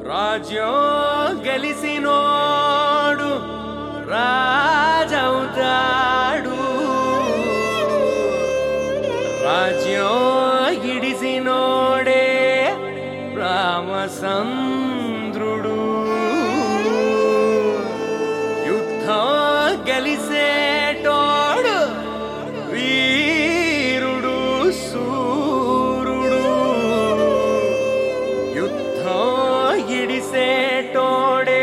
రాజ్యం గెలిసినోడు రాజవుతాడు రాజ్యం ఇడిసినోడే రామచంద్రుడు యుద్ధం గెలిసేటోడు వీరుడు సూరుడు యుద్ధం ఇడిసేటోడే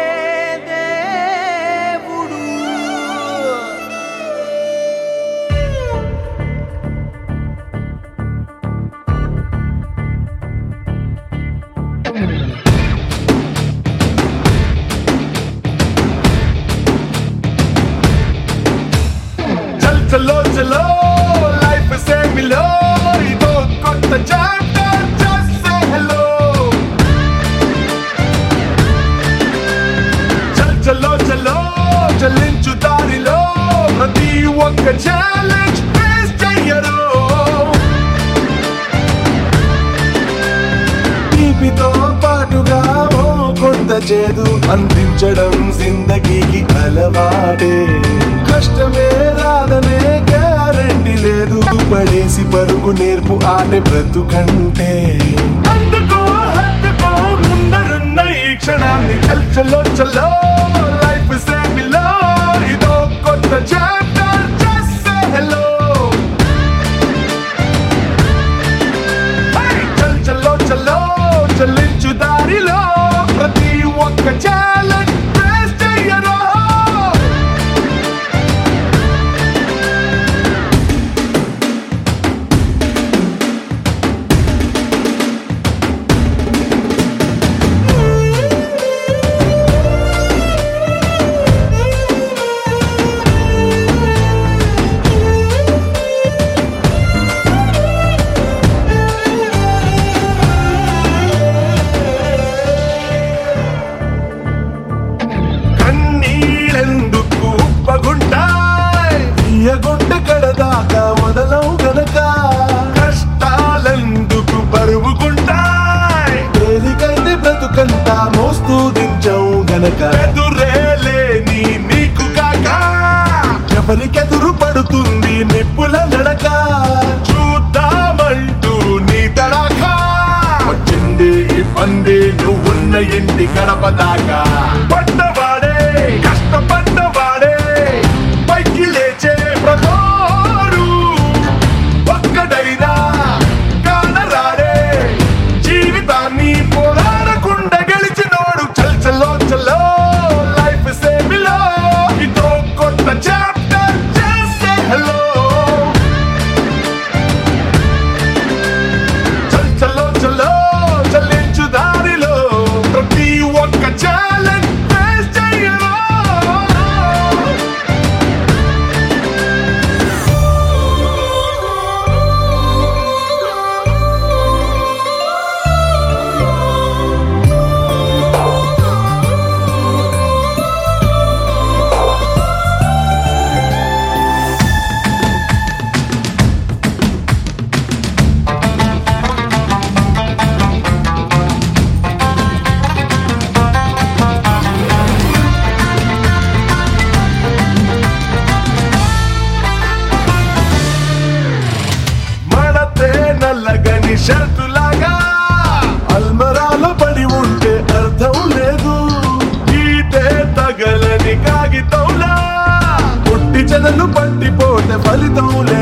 దేవుడు చల్ చలో చలో లైఫ్ సే మిలో ఇదో కొత్త చాప్టర్ జస్ట్ సే హలో చల్ చలో చలో చలించు దారిలో ప్రతి ఒక్క ఛాలెంజ్ ఫేస్ చెయ్యరు తీపితో పాటుగా ఓ కొంత చేదు అందించడం జిందగీకి అలవాటే కష్టమే రాదనే గ్యారంటీ లేదు పడేసి పరుగు నేర్పు ఆటే బ్రతుకంటే అందుకో హద్దుకో ముందరున్న ఈ క్షణాన్ని చల్ చలో చలో లైఫ్ సేమిలో ఇదో కొత్త చాప్టర్ జస్ట్ సే హలో చల్ చల్లో చల్లో చల్లించు దారిలో ప్రతి ఒక్క ఛాలెంజ్ ఫేస్ చెయ్యరా కన్నీళ్ళెందుకు ఉప్పగుంటాయ్ తీయగుంట కడదాకా మొదలవు గనక కష్టాలెందుకు బరువుకుంటాయ్ తేలికైతే బ్రతుకంతా మోస్తూ దించవు గనక ఎదురేలేని నీకు కాక ఎవరికెదురు పడుతుంది నిప్పుల నడక చూద్దామంటూ నీ తడాకా వచ్చింది ఈ పంది నువ్వున్న ఇంటి గడప దాకా పడ్డవాడే కష్టపడ్డవాడే పైకి లేచే ప్రతోడు ఒక్కడైనా కానరాడే జీవితాన్ని పోరాడకుండా గెలిచినోడు చల్ చల్లో చల్లో లైఫ్ సేమిలో ఇదో కొత్త చాప్టర్ చేసే హలో చల్ చల్లో చల్లో చల్లించు దారిలో ప్రతి ఒక్క ఛాలెంజ్ ఫేస్ చెయ్యరా మడతే నల్లగని షర్టులాగా అల్మరాలో పడి ఉంటే అర్థం లేదు ఈటే తగలని కాగితంలా పుట్టి చెదలు పట్టిపోతే ఫలితం